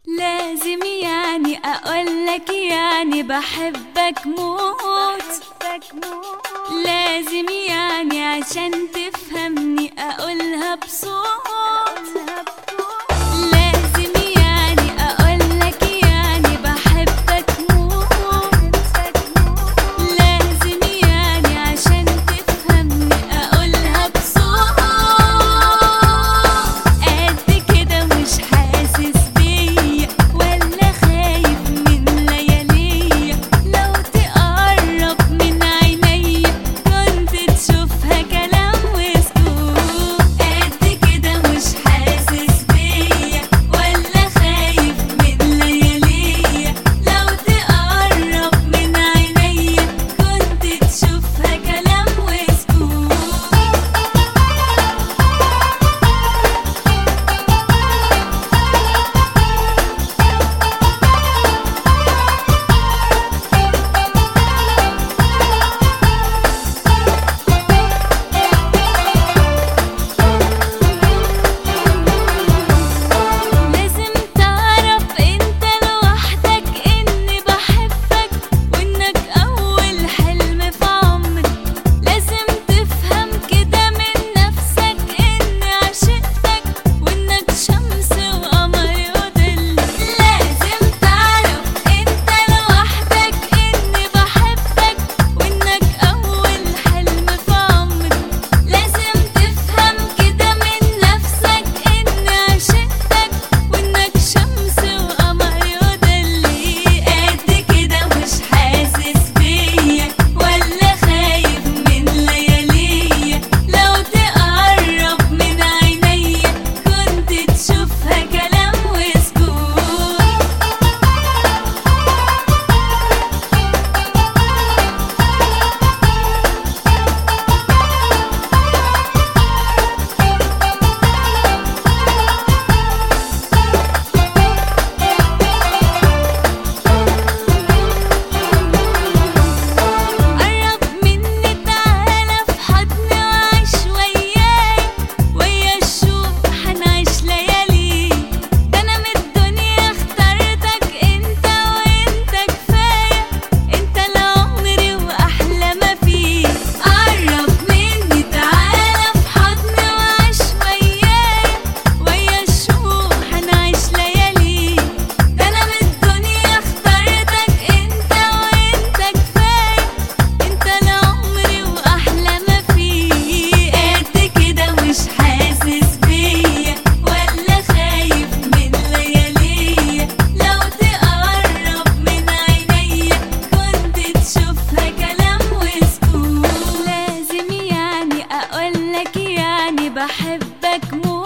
لازم يعني اقولك يعني بحبك موت لازم يعني عشان تفهمني اقولها بصوت لازم يعني اقولك يعني بحبك موت لازم يعني عشان تفهمني اقولها بصوت قد كده مش حاسس بيا ولا خايف من لياليا لو تقرب من عينيا كنت تشوفها كلام وسكوت قد كده مش حاسس بيا ولا خايف من لياليا لو تقرب من عينيا كنت تشوفها كلام وسكوت لازم تعرف انت لوحدك اني بحبك وانك اول حلم في عمري لازم تفهم كده من نفسك اني عشقتك وانك شمس وقمر وضل لازم تعرف انت لوحدك اني بحبك وانك اول حلم في عمري لازم تفهم كده من نفسك اني عشقتك وانك شمس وقمر وضلي قد كده مش حاسس بيا ولا خايف من لياليا لو تقرب من عينيا كنت تشوفها كلام وسكوت قرب مني تعالى في حضني وعيش وياي ويا الشوق حنعيش ليالي ده انا من الدنيا اخترتك انت وانت كفايه انت لعمري واحلى ما فيه قرب مني تعالى في حضني وعيش وياي ويا الشوق حنعيش ليالي ده انا من الدنيا اخترتك انت وانت كفايه انت لعمري واحلى ما فيه قد كده مش حاسس بيا ولا خايف من لياليا لو تقرب من عينيا كنت تشوفها كلام وسكوت لازم يعني اقولك يعني بحبك موت